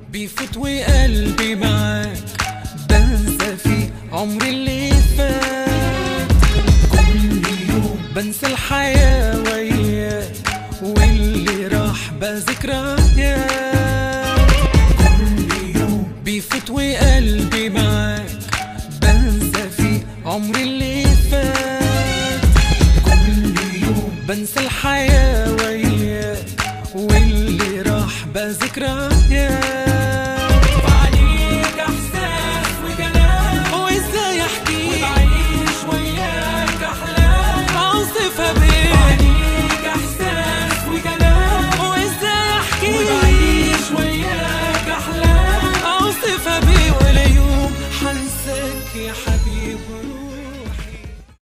بيفوت وقلبي معاك بنسى فيه عمري اللي فات كل يوم بنسى الحياة وياك واللي راح بذكريات كل يوم بيفوت وقلبي معاك بنسى فيه عمري اللي فات كل يوم بنسى الحياة وياك واللي راح بذكريات